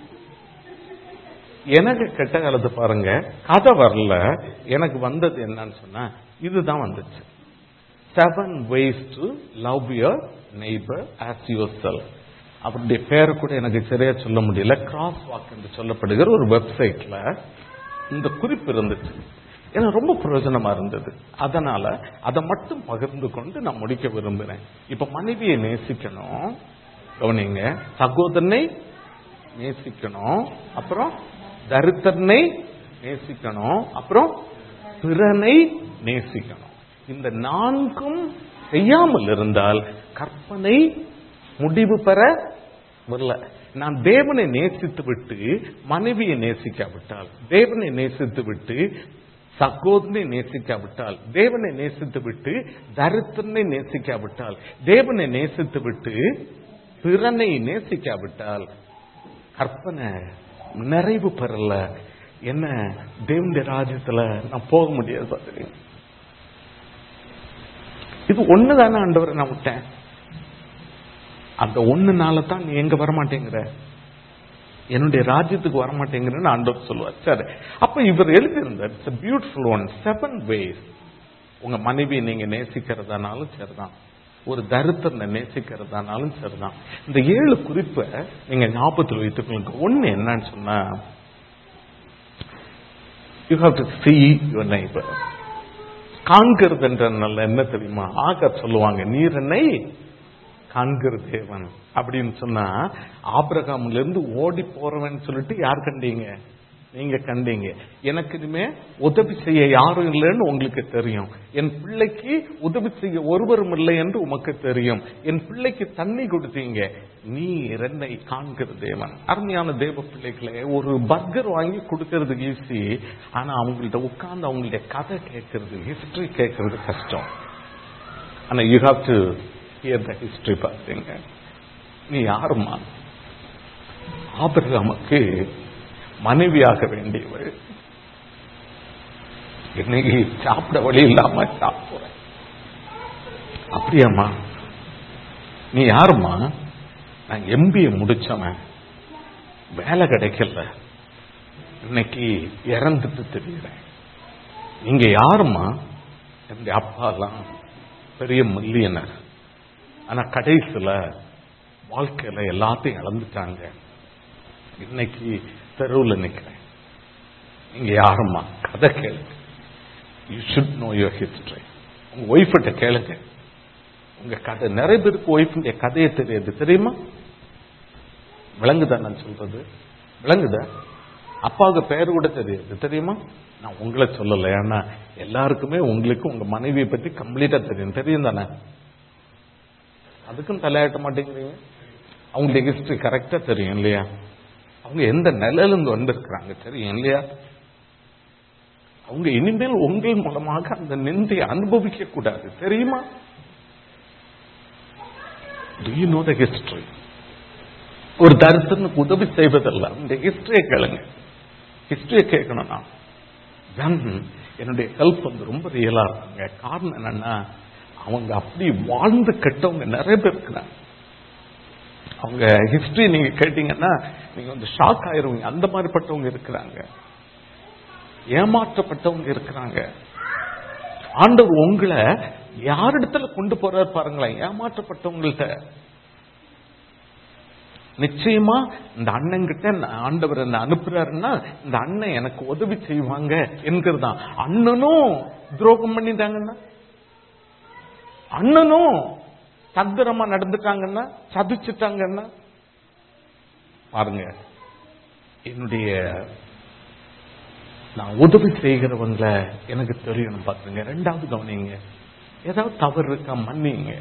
எனக்கு கெட்ட காலத்து பாருங்க கதை வரல எனக்கு வந்தது என்னன்னு சொன்னா இதுதான் வந்துச்சு seven ways to love your neighbour as your self அவருடைய பேரை கூட எனக்கு சரியா சொல்ல முடியல கிராஸ் வாக் என்று சொல்லப்படுகிற ஒரு வெப்சைட்ல இந்த குறிப்பு இருந்துச்சு எனக்கு ரொம்ப பிரயோஜனமா இருந்தது அதனால அதை மட்டும் பகிர்ந்து கொண்டு நான் முடிக்க விரும்புறேன் இப்ப மனைவியை நேசிக்கணும் கவனிங்க சகோதரனை நேசிக்கணும் அப்புறம் தரித்திரனை நேசிக்கணும் அப்புறம் பிறனை நேசிக்கணும் இந்த நான்கும் செய்யாமல் இருந்தால் கற்பனை முடிவு பெற வரல நான் தேவனை நேசித்து விட்டு மனைவியை நேசிக்காவிட்டால் தேவனை நேசித்து விட்டு சகோதரனை நேசிக்காவிட்டால் தேவனை நேசித்து விட்டு தரித்திரனை நேசிக்காவிட்டால் தேவனை நேசித்து விட்டு பிறனை நேசிக்காவிட்டால் கற்பனை நிறைவு பெறல என்ன தேவனுடைய ராஜ்யத்துல நான் போக முடியாது சகோதரி இது ஒண்ணுதானே ஆண்டவரை நான் விட்டேன் அந்த ஒண்ணுனால தான் நீ எங்க வரமாட்டேங்கிற என்னுடைய ராஜ்யத்துக்கு வரமாட்டேங்கிறன்னு ஆண்டவர் சொல்லுவார் சரி அப்ப இவர் எழுதியிருந்தார் it's beautiful one seven ways உங்க மனைவியை நீங்க நேசிக்கிறதானாலும் சரிதான் ஒரு தரித்திரனை நேசிக்கிறதானாலும் சரிதான் இந்த ஏழு குறிப்பை நீங்க ஞாபகத்தில் வைத்துக்கொள்ளுங்க ஒண்ணு என்னன்னு சொன்னா you have to see your neighbour காண்கிறது என்ற நல்ல என்ன தெரியுமா ஆக சொல்லுவாங்க நீர் என்னை காண்கிற தேவன் அப்படின்னு சொன்னா ஆபிரகாம்ல இருந்து ஓடி போறவன் சொல்லிட்டு யார் கண்டீங்க நீங்க கண்டீங்க எனக்கு இனிமே உதவி செய்ய யாரும் இல்லைன்னு உங்களுக்கு தெரியும் என் பிள்ளைக்கு உதவி செய்ய ஒருவரும் இல்லை என்று உமக்கு தெரியும் என் பிள்ளைக்கு தண்ணி கொடுத்தீங்க நீ என்னை காண்கிற தேவன் அருமையான தேவ பிள்ளைகளை ஒரு பர்கர் வாங்கி கொடுக்கறது ஈஸி ஆனா அவங்கள்ட்ட உட்கார்ந்து அவங்களுடைய கதை கேட்கறது ஹிஸ்டரி கேட்கறது கஷ்டம் ஆனா you have to hear the history பார்த்தீங்க நீ யாருமா ஆபிரகாமுக்கு மனைவியாக வேண்டியவள் இன்னைக்கு சாப்பிட வழி இல்லாம சாப்பிடுற அப்படியாம்மா நீ யாருமா நான் எம்பிஏ முடிச்சவன் வேலை கிடைக்கல இன்னைக்கு இறந்துட்டு தெரியுறேன் நீங்க யாருமா என்னுடைய அப்பா எல்லாம் பெரிய மில்லியனர் ஆனா கடைசியில வாழ்க்கையில எல்லாத்தையும் இழந்துட்டாங்க இன்னைக்கு தெருவில் நிக்கிறேன் நீங்க யாருமா கதை கேளுங்க you should know your history உங்க ஒய்ஃபிட்ட கேளுங்க உங்க கதை நிறைய பேருக்கு ஒய்ஃபுடைய கதையை தெரியாது தெரியுமா விளங்குதான் நான் சொல்றது விளங்குதா அப்பாவுக்கு பெயர் கூட தெரியுது தெரியுமா நான் உங்களை சொல்லல ஏன்னா எல்லாருக்குமே உங்களுக்கு உங்க மனைவியை பத்தி கம்ப்ளீட்டா தெரியும் தெரியும் தானே அதுக்கும் தலையாட்ட மாட்டேங்கிறீங்க அவங்களுடைய ஹிஸ்டரி கரெக்டா தெரியும் இல்லையா அவங்க எந்த நிலையில இருந்து வந்திருக்கிறாங்க தெரியும் இல்லையா அவங்க இனிமேல் உங்கள் மூலமாக அந்த நிந்தையை அனுபவிக்க கூடாது தெரியுமா Do you know the history? ஒரு தரிசனுக்கு உதவி செய்வதல்ல அந்த ஹிஸ்டரியை கேளுங்க ஹிஸ்டரியை கேட்கணும் நான் then என்னுடைய ஹெல்ப் வந்து ரொம்ப ரியலா இருக்காங்க காரணம் என்னன்னா அவங்க அப்படி வாழ்ந்து கெட்டவங்க நிறைய பேர் இருக்கிறாங்க அவங்க ஹிஸ்டரி நீங்க கேட்டீங்கன்னா நீங்க வந்து ஷாக் ஆயிருவீங்க அந்த மாதிரிப்பட்டவங்க இருக்கிறாங்க ஏமாற்றப்பட்டவங்க இருக்கிறாங்க ஆண்டவர் உங்களை யாரிடத்துல கொண்டு போறாரு பாருங்களேன் ஏமாற்றப்பட்டவங்கள்ட்ட நிச்சயமா இந்த அண்ணன் கிட்ட ஆண்டவர் என்ன அனுப்புறாருன்னா இந்த அண்ணன் எனக்கு உதவி செய்வாங்க என்கிறதான் அண்ணனும் துரோகம் பண்ணிட்டாங்கன்னா அண்ணனும் தந்திரமா நடந்துட்டாங்கன்னா சதிச்சுட்டாங்கன்னா பாருங்க என்னுடைய நான் உதவி செய்கிறவங்களை எனக்கு தெரியணும் பாத்துங்க ரெண்டாவது கவனிங்க ஏதாவது தவறு இருக்கா மன்னிங்க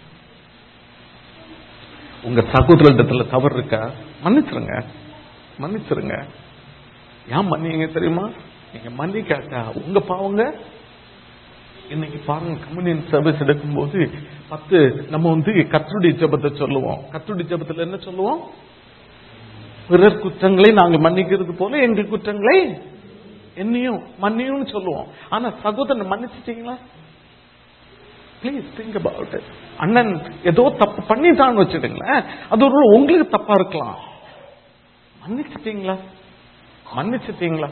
உங்க சகோதரத்துல தவறு இருக்கா மன்னிச்சிருங்க மன்னிச்சிருங்க ஏன் மன்னிங்க தெரியுமா நீங்க மன்னிக்காட்டா உங்க பாவங்க இன்னைக்கு பாருங்க கம்யூனியன் சர்வீஸ் எடுக்கும்போது பத்து நம்ம வந்து கத்துடைய ஜபத்தை சொல்லுவோம் கத்துடைய ஜபத்துல என்ன சொல்லுவோம் பிறர் குற்றங்களை நாங்க மன்னிக்கிறது போல எங்கள் குற்றங்களை என்னையும் மன்னியும் சொல்லுவோம் ஆனா சகோதரன் மன்னிச்சிட்டீங்களா ப்ளீஸ் திங்க் அபவுட் அண்ணன் ஏதோ தப்பு பண்ணிட்டான்னு வச்சுடுங்களேன் அது ஒரு உங்களுக்கு தப்பா இருக்கலாம் மன்னிச்சிட்டீங்களா மன்னிச்சிட்டீங்களா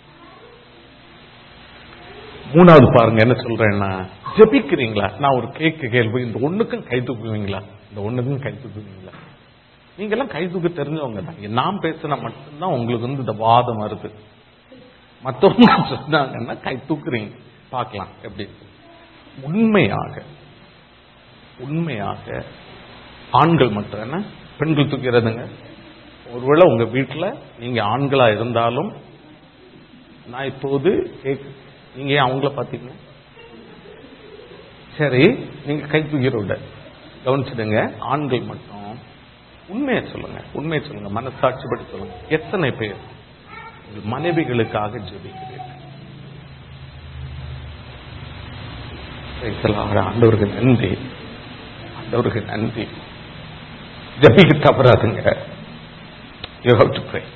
மூணாவது பாருங்க என்ன சொல்றேன்னா ஜெபிக்கிறீங்களா நான் ஒரு கேக்கு கேள்வி இந்த ஒண்ணுக்கும் கை தூக்குவீங்களா இந்த ஒண்ணுக்கும் கை தூக்குவீங்களா நீங்க எல்லாம் கை தூக்க தெரிஞ்சவங்க தான் நான் பேசினா மட்டும்தான் உங்களுக்கு வந்து இந்த வாதம் வருது மற்றவங்க சொன்னாங்கன்னா கை தூக்குறீங்க பார்க்கலாம் எப்படி உண்மையாக உண்மையாக ஆண்கள் மட்டும் என்ன பெண்கள் தூக்கிறதுங்க ஒருவேளை உங்க வீட்டில் நீங்க ஆண்களா இருந்தாலும் நான் இப்போது கேக்கு நீங்க ஏன் அவங்கள பார்த்தீங்க சரி நீங்க கை தூக்கிற விட கவனிச்சிடுங்க ஆண்கள் மட்டும் உண்மையை சொல்லுங்க உண்மையை சொல்லுங்க மனசாட்சிப்படி சொல்லுங்க எத்தனை பேர் உங்கள் மனைவிகளுக்காக ஜெபிக்கிறீர்கள் ஆண்டவருக்கு நன்றி ஆண்டவருக்கு நன்றி ஜபிக்க தவறாதுங்க யூ ஹவ் டு ப்ரே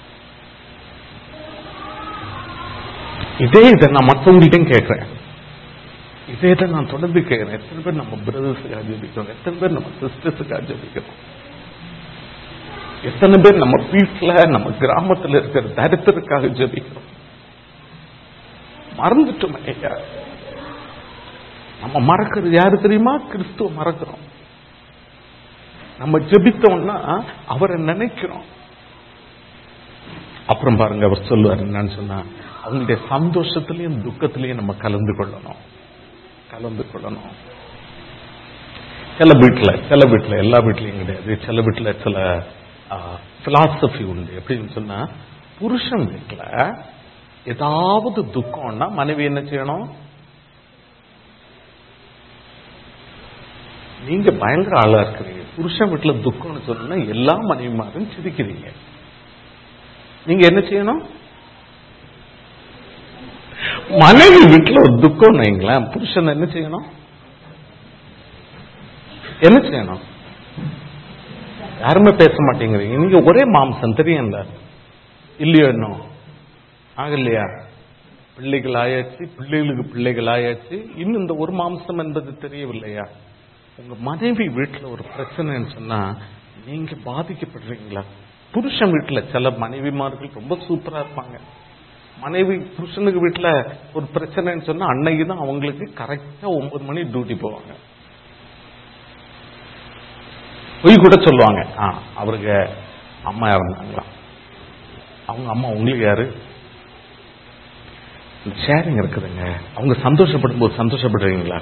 இதே இதை நான் மற்றவங்கள்ட்டையும் கேட்கிறேன் இதே இதை நான் தொடர்ந்து கேட்கிறேன் எத்தனை பேர் நம்ம பிரதர்ஸுக்காக ஜபிக்கிறோம் எத்தனை பேர் நம்ம சிஸ்டர்ஸுக்காக ஜபிக்கிறோம் எத்தனை பேர் நம்ம வீட்டுல நம்ம கிராமத்தில் இருக்கிற தரித்திரக்காக ஜபிக்கிறோம் மறந்துட்டோம் ஐயா நம்ம மறக்கிறது யாரு தெரியுமா கிறிஸ்துவ மறக்கிறோம் நம்ம ஜெபித்தோம்னா அவரை நினைக்கிறோம் அப்புறம் பாருங்க அவர் சொல்லுவார் என்னன்னு சொன்னா அவங்களுடைய சந்தோஷத்திலையும் துக்கத்திலையும் நம்ம கலந்து கொள்ளணும் கலந்து கொள்ளணும் சில வீட்டில் சில வீட்டில் எல்லா வீட்லையும் கிடையாது சில வீட்டில் சில பிலாசபி உண்டு எப்படின்னு சொன்னா புருஷன் வீட்டில் ஏதாவது துக்கம்னா மனைவி என்ன செய்யணும் நீங்க பயங்கர ஆளா இருக்கிறீங்க புருஷன் வீட்டுல துக்கம்னு சொன்னா எல்லா மனைவிமாரும் சிரிக்கிறீங்க நீங்க என்ன செய்யணும் மனைவி வீட்டுல ஒரு துக்கம் வைங்களேன் புருஷன் என்ன செய்யணும் என்ன செய்யணும் யாருமே பேச மாட்டேங்கிறீங்க நீங்க ஒரே மாம்சம் தெரியும்ல இல்லையோ இன்னும் ஆகலையா பிள்ளைகள் ஆயாச்சு பிள்ளைகளுக்கு பிள்ளைகள் ஆயாச்சு இன்னும் இந்த ஒரு மாம்சம் என்பது தெரியவில்லையா உங்க மனைவி வீட்டுல ஒரு பிரச்சனைன்னு சொன்னா நீங்க பாதிக்கப்படுறீங்களா புருஷன் வீட்டுல சில மனைவிமார்கள் ரொம்ப சூப்பரா இருப்பாங்க மனைவி புருஷனுக்கு வீட்டுல ஒரு பிரச்சனைன்னு சொன்னா அன்னைக்கு தான் அவங்களுக்கு கரெக்டா ஒன்பது மணி டியூட்டி போவாங்க பொய் கூட சொல்லுவாங்க ஆ அவருக்கு அம்மா இறந்தாங்களாம் அவங்க அம்மா உங்களுக்கு யாரு ஷேரிங் இருக்குதுங்க அவங்க சந்தோஷப்படும் போது சந்தோஷப்படுறீங்களா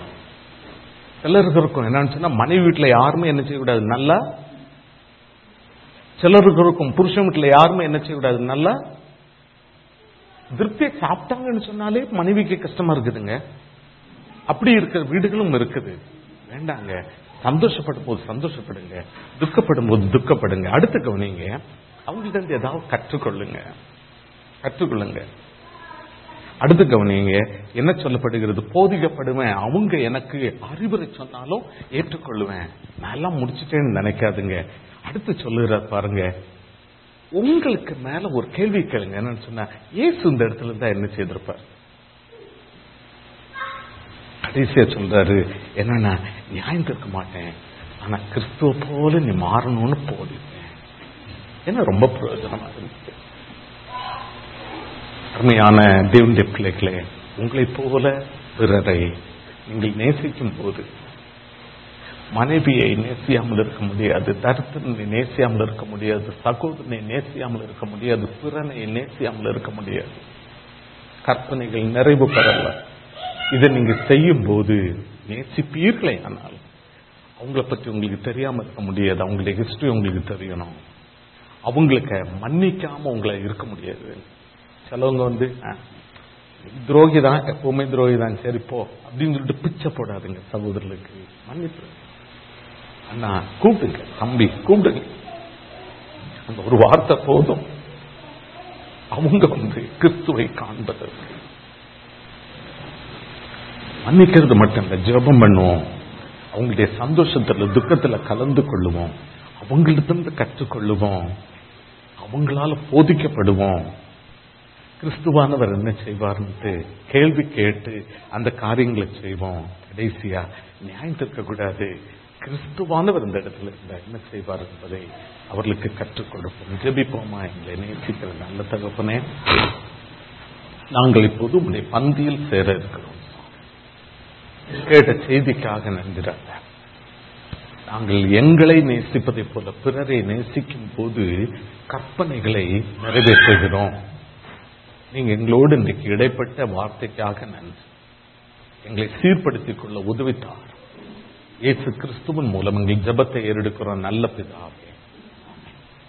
சிலருக்கு இருக்கும் என்னன்னு சொன்னா மனைவி வீட்டுல யாருமே என்ன செய்யக்கூடாது நல்லா சிலருக்கு இருக்கும் புருஷன் வீட்டுல யாருமே என்ன செய்யக்கூடாது நல்லா திருப்தியை சாப்பிட்டாங்கன்னு சொன்னாலே மனைவிக்கு கஷ்டமா இருக்குதுங்க அப்படி இருக்கிற வீடுகளும் இருக்குது வேண்டாங்க சந்தோஷப்படும் போது சந்தோஷப்படுங்க துக்கப்படும் போது துக்கப்படுங்க அடுத்து கவனிங்க அவங்கள்ட்ட இருந்து ஏதாவது கற்றுக்கொள்ளுங்க கற்றுக்கொள்ளுங்க அடுத்து கவனிங்க என்ன சொல்லப்படுகிறது போதிக்கப்படுவேன் அவங்க எனக்கு அறிவுரை சொன்னாலும் ஏற்றுக்கொள்ளுவேன் நான் எல்லாம் முடிச்சிட்டேன்னு நினைக்காதுங்க அடுத்து சொல்லுற பாருங்க உங்களுக்கு மேல ஒரு கேள்வி கேளுங்க என்னன்னு சொன்னா ஏசு இந்த இடத்துல இருந்தா என்ன செய்திருப்பார் கடைசியா சொல்றாரு என்னன்னா நியாயம் தீர்க்க மாட்டேன் ஆனா கிறிஸ்துவ போல நீ மாறணும்னு போதிப்பேன் என்ன ரொம்ப பிரயோஜனமா இருக்கு அருமையான தேவனுடைய பிள்ளைகளே உங்களை போல பிறரை நீங்கள் நேசிக்கும் போது மனைவியை நேசியாமல் இருக்க முடியாது தருத்தனை நேசியாமல் இருக்க முடியாது சகோதரனை நேசியாமல் இருக்க முடியாது பிறனை நேசியாமல் இருக்க முடியாது கற்பனைகள் நிறைவு பெறல இதை நீங்க செய்யும் போது நேசிப்பீர்களே ஆனால் அவங்கள பத்தி உங்களுக்கு தெரியாம இருக்க முடியாது அவங்களுடைய ஹிஸ்டரி உங்களுக்கு தெரியணும் அவங்களுக்கு மன்னிக்காம உங்களை இருக்க முடியாது சிலவங்க வந்து துரோகி தான் எப்பவுமே துரோகி தான் சரி போ அப்படின்னு சொல்லிட்டு பிச்சை போடாதுங்க சகோதரர்களுக்கு மன்னிப்பு அண்ணா கூப்பிடுங்க தம்பி கூப்பிடுங்க அந்த ஒரு வார்த்தை போதும் அவங்க வந்து கிறிஸ்துவை காண்பதற்கு மன்னிக்கிறது மட்டும் இல்ல ஜெபம் பண்ணுவோம் அவங்களுடைய சந்தோஷத்துல துக்கத்துல கலந்து கொள்ளுவோம் அவங்களிடத்திலிருந்து கற்றுக்கொள்ளுவோம் அவங்களால போதிக்கப்படுவோம் கிறிஸ்துவானவர் என்ன செய்வார்ன்ட்டு கேள்வி கேட்டு அந்த காரியங்களை செய்வோம் கடைசியா நியாயம் தீர்க்க கூடாது கிறிஸ்துவானவர் இந்த இடத்துல இருந்தா என்ன செய்வார் என்பதை அவர்களுக்கு கற்றுக் கொடுப்போம் ஜெபிப்போமா எங்களை நேசிக்கிற நல்ல தகப்பனே நாங்கள் இப்போது உடைய பந்தியில் சேர இருக்கிறோம் கேட்ட செய்திக்காக நன்றாக நாங்கள் எங்களை நேசிப்பதைப் போல பிறரை நேசிக்கும் போது கற்பனைகளை நிறைவேற்றுகிறோம் நீங்க எங்களோடு இன்றைக்கு இடைப்பட்ட வார்த்தைக்காக நன்றி எங்களை சீர்படுத்திக் கொள்ள உதவித்தார் இயேசு கிறிஸ்துவின் மூலம் எங்கள் ஜபத்தை ஏறெடுக்கிறோம் நல்ல பிதாவே